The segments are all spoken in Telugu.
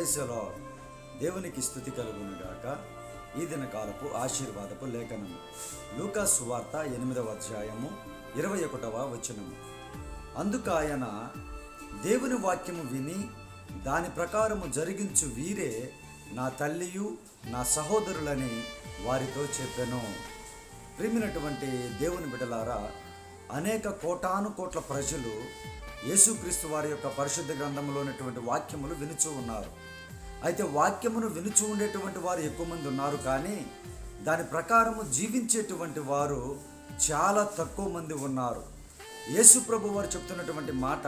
ప్రైసలో దేవునికి స్థుతి కలుగునుగాక ఈ దిన కాలపు ఆశీర్వాదపు లేఖనము లూకా సువార్త ఎనిమిదవ అధ్యాయము ఇరవై ఒకటవ వచనము అందుకు ఆయన దేవుని వాక్యము విని దాని ప్రకారము జరిగించు వీరే నా తల్లియు నా సహోదరులని వారితో చెప్పెను ప్రేమినటువంటి దేవుని బిడ్డలారా అనేక కోటాను కోట్ల ప్రజలు యేసుక్రీస్తు వారి యొక్క పరిశుద్ధ గ్రంథంలో ఉన్నటువంటి వాక్యములు వినుచూ ఉన్నారు అయితే వాక్యమును వినుచూ ఉండేటువంటి వారు ఎక్కువ మంది ఉన్నారు కానీ దాని ప్రకారము జీవించేటువంటి వారు చాలా తక్కువ మంది ఉన్నారు యేసు ప్రభు వారు చెప్తున్నటువంటి మాట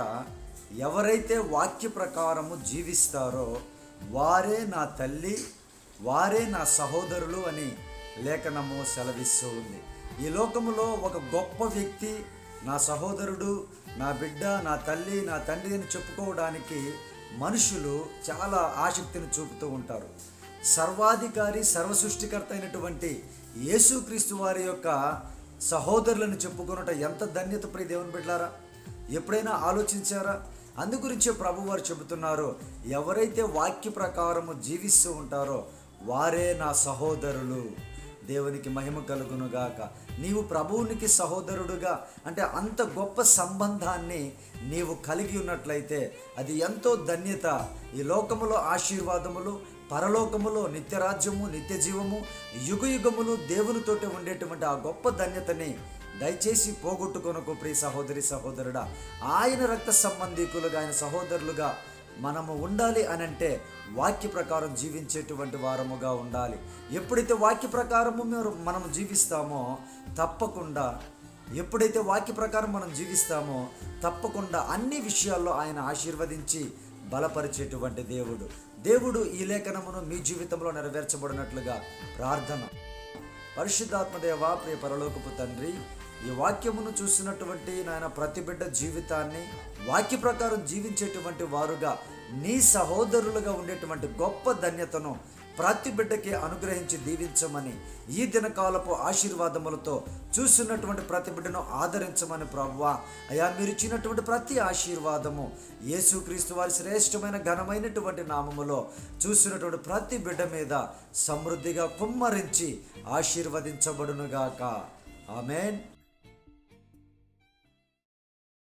ఎవరైతే వాక్య ప్రకారము జీవిస్తారో వారే నా తల్లి వారే నా సహోదరులు అని లేఖనము సెలవిస్తూ ఉంది ఈ లోకములో ఒక గొప్ప వ్యక్తి నా సహోదరుడు నా బిడ్డ నా తల్లి నా తండ్రి అని చెప్పుకోవడానికి మనుషులు చాలా ఆసక్తిని చూపుతూ ఉంటారు సర్వాధికారి సర్వసృష్టికర్త అయినటువంటి యేసుక్రీస్తు వారి యొక్క సహోదరులను చెప్పుకొనుట ఎంత ధన్యత ప్రియ దేవుని బిడ్డారా ఎప్పుడైనా ఆలోచించారా అందు గురించే ప్రభు వారు చెబుతున్నారు ఎవరైతే వాక్య ప్రకారము జీవిస్తూ ఉంటారో వారే నా సహోదరులు దేవునికి మహిమ కలుగునుగాక నీవు ప్రభువునికి సహోదరుడుగా అంటే అంత గొప్ప సంబంధాన్ని నీవు కలిగి ఉన్నట్లయితే అది ఎంతో ధన్యత ఈ లోకములో ఆశీర్వాదములు పరలోకములో నిత్యరాజ్యము నిత్య జీవము యుగ యుగములు దేవునితోటి ఉండేటువంటి ఆ గొప్ప ధన్యతని దయచేసి పోగొట్టుకొనకు ప్రియ సహోదరి సహోదరుడా ఆయన రక్త సంబంధికులుగా ఆయన సహోదరులుగా మనము ఉండాలి అని అంటే వాక్య ప్రకారం జీవించేటువంటి వారముగా ఉండాలి ఎప్పుడైతే వాక్య ప్రకారము మీరు మనం జీవిస్తామో తప్పకుండా ఎప్పుడైతే వాక్య ప్రకారం మనం జీవిస్తామో తప్పకుండా అన్ని విషయాల్లో ఆయన ఆశీర్వదించి బలపరిచేటువంటి దేవుడు దేవుడు ఈ లేఖనమును మీ జీవితంలో నెరవేర్చబడినట్లుగా ప్రార్థన పరిశుద్ధాత్మదేవ ప్రియ పరలోకపు తండ్రి ఈ వాక్యమును చూసినటువంటి నాయన ప్రతి బిడ్డ జీవితాన్ని వాక్య ప్రకారం జీవించేటువంటి వారుగా నీ సహోదరులుగా ఉండేటువంటి గొప్ప ధన్యతను ప్రతి బిడ్డకి అనుగ్రహించి దీవించమని ఈ దినకాలపు ఆశీర్వాదములతో చూస్తున్నటువంటి ప్రతి బిడ్డను ఆదరించమని ప్రవ్వా అయా మీరు ఇచ్చినటువంటి ప్రతి ఆశీర్వాదము యేసుక్రీస్తు వారి శ్రేష్టమైన ఘనమైనటువంటి నామములో చూసినటువంటి ప్రతి బిడ్డ మీద సమృద్ధిగా కుమ్మరించి ఆశీర్వదించబడునుగాక ఆమెన్